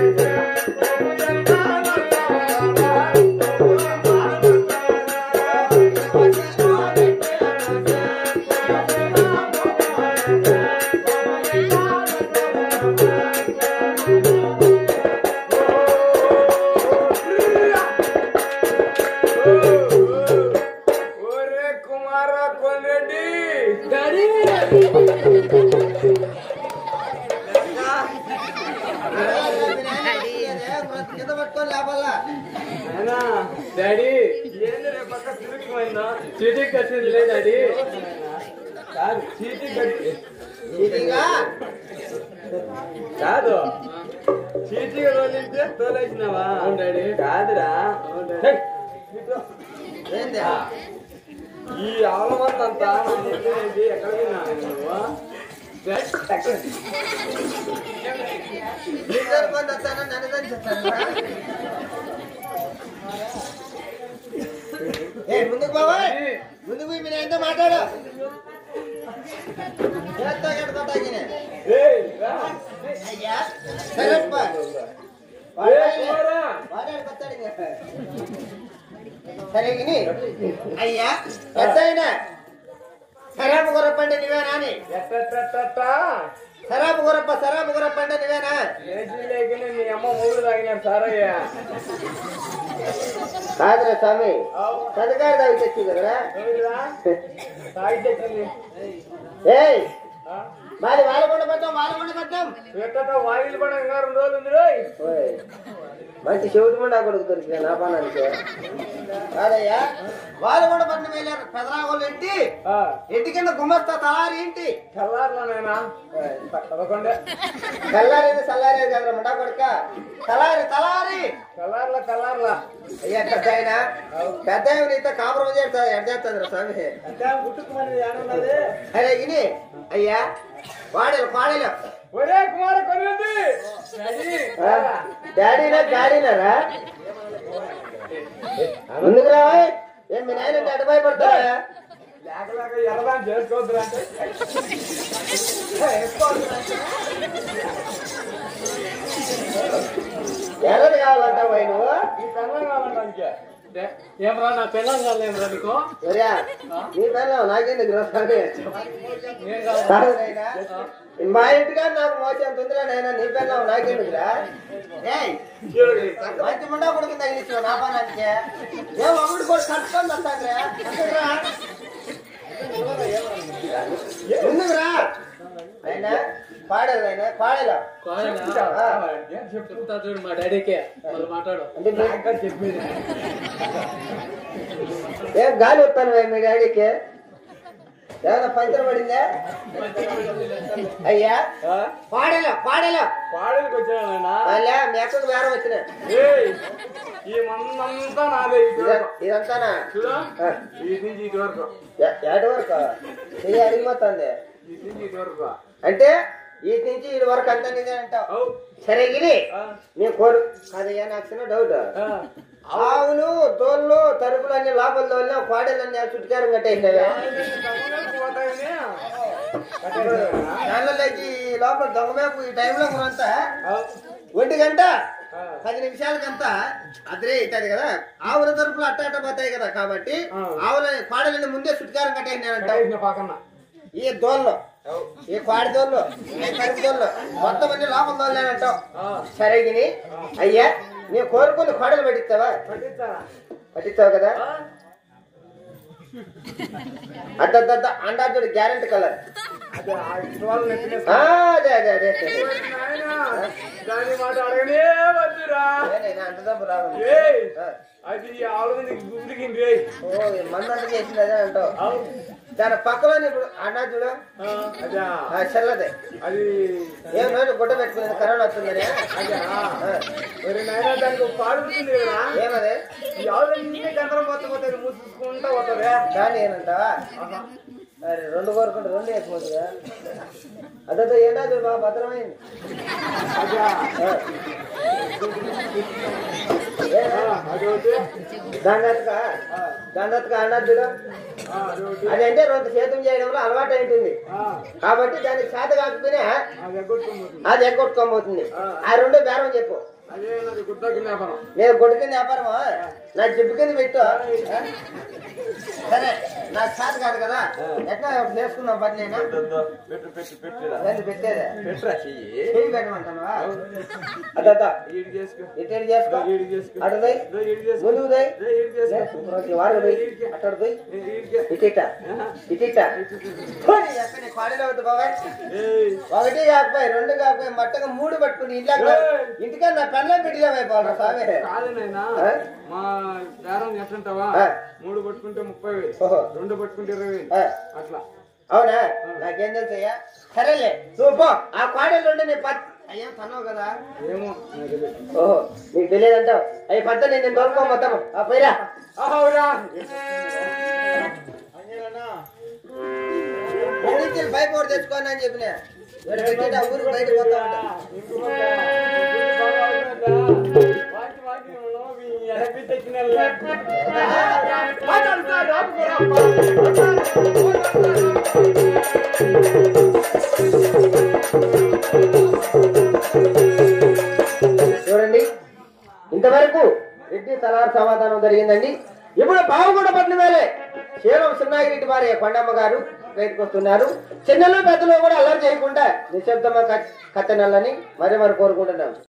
ఒరే కుమార కొండ్రెడ్డి కింద పట్టుకొని లేపాలా నాయనా, డాడీ ఏంది రే పక్క తిరుగుతుందా చీటీ కట్టింది లే డాడీ కాదు చీటీ కట్టి ఇదిగా కాదు చీటీగా తోలింటే తోలేసినావా అవును డాడీ కాదురా హే, ఇటు. ఏంది ఈ ఆలమంతా నా నెత్తి నుంచి ఎక్కడ విన్నావు నువ్వు లీటర్ మంది వస్తాను నన్ను దంచుతాను ఏ ముందుకు బాబాయ్ ముందుకు పోయి మీరు ఎంత మాట్లాడు చేత్తో కట్టుకోటాకినే. ఏయ్, రా. అయ్యా సరేప్ప. ఏయ్, కుమారా. వాడాడు కొత్తాడు ఇంకా. సరే గిని అయ్యా ఎత్తైనా సరాపు గురప్పండి నువ్వేనా అని ఎట్టెట్టెట్టెట్టా. సరాపు గురప్ప సరాపు గురప్పండి నువ్వేనా లేచి లేకనే మీ అమ్మ మూడు తాగినారు సారయ్య కాదురా స్వామి పథకాలు తాగి తెచ్చు కదరా ఎవరిరా? తాగి తెచ్చింది ఏయ్ ఆ? మరి వాళ్ళకొండ పట్టాం వాళ్ళకొండ పట్టాం ఎట్టట వాయిల్ పడ ఇంకా రెండు రోజులు ఉంది రోయ్. ఓయ్, మంచి చెవిటి ముండా కొడుకు దొరికిన నా పనానికి కాదయ్యా వాళ్ళకొండ పట్నం వెళ్ళారు పెదరాగోళ్ళు ఇంటి ఆ, ఇంటి కింద గుమ్మస్తా తలారి ఇంటి చల్లార్లా నాయనా పదకొండే తెల్లారేది చల్లారేది కదరా ముండా కొడుక తలారి తలారి చల్లార్లా చల్లార్లా అయ్యా పెద్ద ఆయన పెద్ద ఆయన నీతో కాపురం చేస్తా ఎడ్ చేస్తుంది స్వామి పుట్టుకుమని ఏడున్నది అరే ఇని అయ్యా వాడేలు పాడేలు ఒరే కుమార కొనింది డాడీనా గాడీనారా ముందుకు రావా ఏం మీ నాయన అటు భయపడతారా లేక లేక ఎలదాన్ని చేసుకోవద్దురా అంటే ఎవరు కావాలంటావు పోయి నువ్వు ఈ పెళ్ళం కావాలంటే ఏమరా నా పెళ్ళం కావాలి ఏమరా నీకు ఒరియా నీ పిల్లలు నాకెందుకు రా స్వామి ఏం కావాలి కాదు నాయనా. మా ఇంటిగా నాకు మోసం తొందర నాయన నీ పిల్లలు నాకెందుకురా ఏయ్ మంచి ముండా కొడుకు తగిలిచ్చు నా పనానికి ఏం అమ్ముడు కూడా కట్టుకొని వస్తాంద్రా ముందుకు రా అయినా పాడేది అయినా పాడేలా చెప్తా చూడు మా డాడీకే వాళ్ళు మాట్లాడు అంటే మీ- ఇంకా చెప్పేది ఏం గాలి వస్తాను మీ డాడీకి ఏమైనా పంచర్ పడిందా అయ్యా ఆ? పాడేలా పాడేలా పాడేలకు వచ్చానా అలా మీ అక్కకు బేరం వచ్చిన ఏయ్ ఈ మందంతా నాదే ఇటు వరకు. ఇదంతానా చూడు ఆ, ఇటు నుంచి ఇటు వరకు ఎ- ఎటు వరకు ఇది అడిగిపోతుంది ఇటు నుంచి ఇటు వరకు అంటే ఇటు నుంచి ఇటు వరకు అంతా నీదే అంటావు అవు సరే గిరి ఆ, నీ కోరు అదయ్యా నాకు చిన్న డౌట్ ఆ. ఆవులు తోళ్ళు తరుపులు అన్ని లోపల తోళ్ళు పాడేలు అన్ని చుట్టుకారం కట్టేసినవే తమ్ముళ్ళకి పోతాయని దానిలోకి లోపల దొంగమేపు ఈ టైంలో మనంతా అవు. ఒంటి గంట ఆ. పది నిమిషాలకంతా అదే అవుతుంది కదా ఆవుల తరపులు అట్ట అట్ట పోతాయి కదా కాబట్టి ఆ. ఆవుల పాడలని ముందే చుట్టుకారం కట్టేసినారంట కట్టేసిన పక్కన ఈ దోళ్ళు ఈ పాడి దోళ్ళు ఈ కరుపు దోళ్ళు మొత్తం అన్ని లోపల దోళ్ళేనంటావు ఆ. సరే గిని అయ్యా నీ కోరుకుని కోడలు పట్టిస్తావా పట్టిస్తారా పట్టిస్తావు కదా ఆ? అద్దద్ద అండాజుడు గ్యారెంటీ కలర్ అదే ఆ ఇటు వాళ్ళు నెత్తిన ఆ, అదే అదే అదే అదే. నాయనా, దాని మాట అడగనే వద్దురా నేనైనా అంత డబ్బు రావు ఏయ్ ఆ. అది ఆవిడ నీకు గుర్తుకింది రేయ్ ఓ ఈ మందంతా చేసింది అదే అంటావు అవు. దాని పక్కలో ఇప్పుడు అన్నా చూడు ఆ, అదా ఆ, చల్లదే అది ఏం నోటి గుడ్డ పెట్టుకుని కరోనా వస్తుందని అదా ఆ, మరి నాయనా దానికి ఒక పాడుతుంది కదా ఏమది ఈ ఆవిడ నిన్నే గందరం పోతే పోతే మూసుకుంటా పోతుందా దాని ఏనంటావా మరి రెండు కోరుకుంటే రెండు వేసుకోవచ్చుగా అదే ఏంటో చూడు బాగా భద్రమైంది అదా ఆ. ఏ? అదొకటి దండత్క దండత్క అన్నద్దుడు ఆ, అదొకటి అదంటే రెండు సేతం చేయడంలో అలవాటు ఉంటుంది ఆ, కాబట్టి దానికి చేత కాకపోయినా అది ఎగ్గొట్టుకోబోతుంది అది ఎగ్గొట్టుకోబోతుంది ఆ రెండో బేరం చెప్పు అదే నాది గుడ్డకి వ్యాపారం నేను కొట్టు కింద వ్యాపారమా నా జిబ్బు కింద పెట్టు ఆ? సరే నాకు చేత కాదు కదా ఎట్లా చేసుకున్నాం పని నేను పెట్టు పెట్టు పెట్టురా దాన్ని పెట్టేదే పెట్టురా చెయ్యి చేయి పెట్టమంటావా అదా ఈడు చేసుకో ఇటు చేసుకో ఈడు చేసుకో అటు పోయి ఇదో ఈడు చేసుకో ముందుకు పోయి ఇదో ఈడు చేసుకో వారు పోయి అక్కడ పోయి ఈడికే. ఇటిట ఇటిట ఎక్కడ కాడీలో వద్దు బాబాయ్ ఏయ్, ఒకటి కాకపోయి రెండు కాకపోయి మట్టగా మూడు పట్టుకుని ఇంట్లో ఇంటికా నా పెళ్ళ పెట్టిలో అయిపోవాలి స్వామి కాదు నాయనా ఆ? మా బేరం ఎట్లంటావా ఆ. మూడు పట్టుకుంటే ముప్పై వేలు ఓహో. రెండు పట్టుకుంటే ఇరవై వేలు ఆ, అట్లా అవునా నాకేం తెలుసయ్యా సరేలే నువ్వు పో ఆ కాడీలు ఉండి నీ పత్ అయ్యా తన్నావు కదా ఏమో నాకు తెలియదు. ఓహో నీకు తెలియదంటావు అయ్యి పద్ద నేను తోలుకో మొత్తం ఆ పోయిరా ఆహోరా. నుంచి బైక్ ఒకటి తెచ్చుకోని అని చెప్పిన వీడు పెట్టేట ఊరికి బయట పోతా ఉంటా ఇంకో పక్క, గుడి బాగా అవుతుందా? వాకి వాకి మనం ఈ ఎడపి తెచ్చిన మాట్లాడుతా రాపుకోరా చూడండి ఇంతవరకు రెడ్డి తలార్ సమాధానం జరిగిందండి ఇప్పుడు బావగూడ పట్ల వేలే శీలం సున్నాగిరెడ్డి భార్య కొండమ్మ గారు బయటకు వస్తున్నారు చిన్నలు పెద్దలు కూడా అల్లరి చేయకుండా నిశ్శబ్దమ కత్తెనల్లని మరి మరి కోరుకుంటున్నాం